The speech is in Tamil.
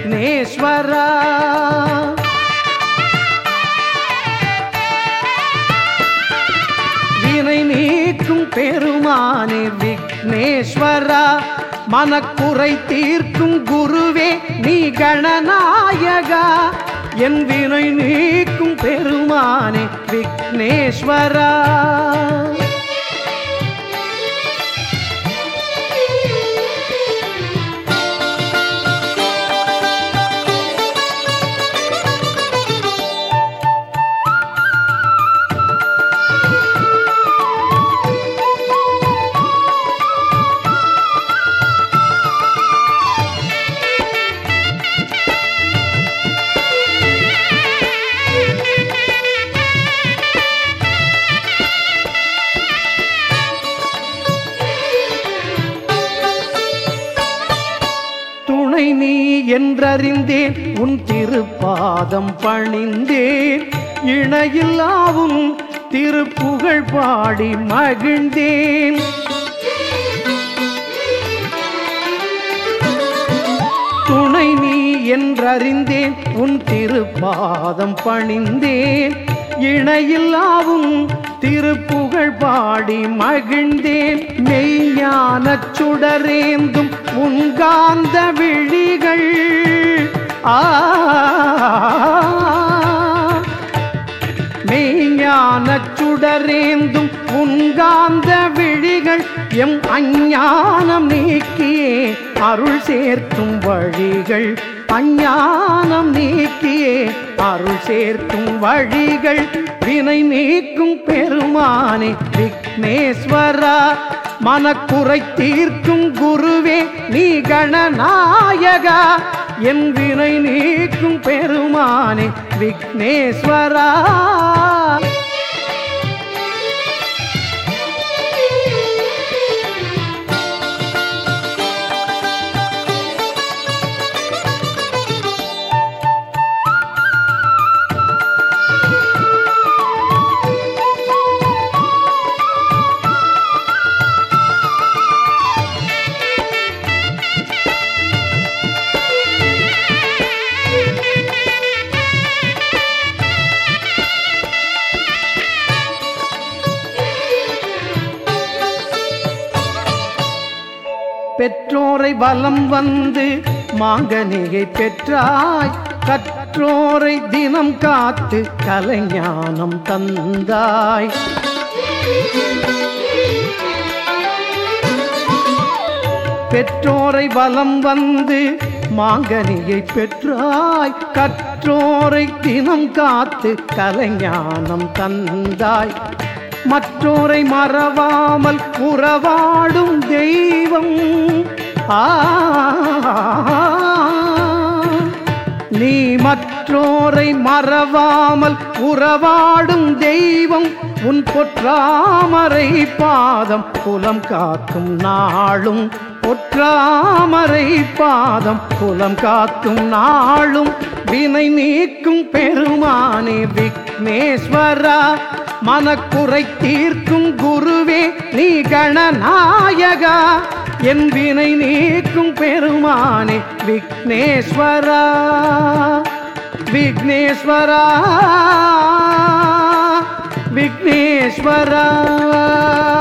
விக்னேஸ்வரா வினை நீக்கும் பெருமானே விக்னேஸ்வரா மனக்குறை தீர்க்கும் குருவே நீ கணநாயகா என் வினை நீக்கும் பெருமானே விக்னேஸ்வரா துணை நீ என்றறிந்தேன் உன் திருப்பாதம் பணிந்தேன் இணையில்லாவும் திருப்புகழ் பாடி மகிழ்ந்தேன் துணை நீ என்றறிந்தேன் உன் திருப்பாதம் பணிந்தேன் இணையில்லாவும் திருப்புகழ் பாடி மகிழ்ந்தேன் மெய்ஞானச் சுடரேந்தும் உன்காந்த விழிகள் ஆ மெய்ஞானச் சுடரேந்தும் உன்காந்த விழிகள் எம் அஞ்ஞானம் நீக்கியே அருள் சேர்க்கும் வழிகள் அஞ்ஞானம் நீக்கியே அருள் சேர்க்கும் வழிகள் வினை நீக்கும் பெருமானே விக்னேஸ்வரா மனக்குறை தீர்க்கும் குருவே நீ கணநாயகா என் வினை நீக்கும் பெருமானே விக்னேஸ்வரா பெற்றோரை வலம் வந்து மாங்கனியை பெற்றாய் கற்றோரை தினம் காத்து கலைஞானம் தந்தாய் பெற்றோரை வலம் வந்து மாங்கனியை பெற்றாய் கற்றோரை தினம் காத்து கலைஞானம் தந்தாய் மற்றோரை மறவாமல் உறவாடும் தெய்வம் ஆ நீ மற்றோரை மறவாமல் உறவாடும் தெய்வம் உன் பொற்றாமரை பாதம் புலம் காக்கும் நாளும் பொற்றாமரை பாதம் புலம் காக்கும் நாளும் வினை நீக்கும் பெருமானே விக்னேஸ்வரா மனக்குறை தீர்க்கும் குருவே நீ கணநாயகா என் வினை நீக்கும் பெருமானே விக்னேஸ்வரா விக்னேஸ்வரா விக்னேஸ்வரா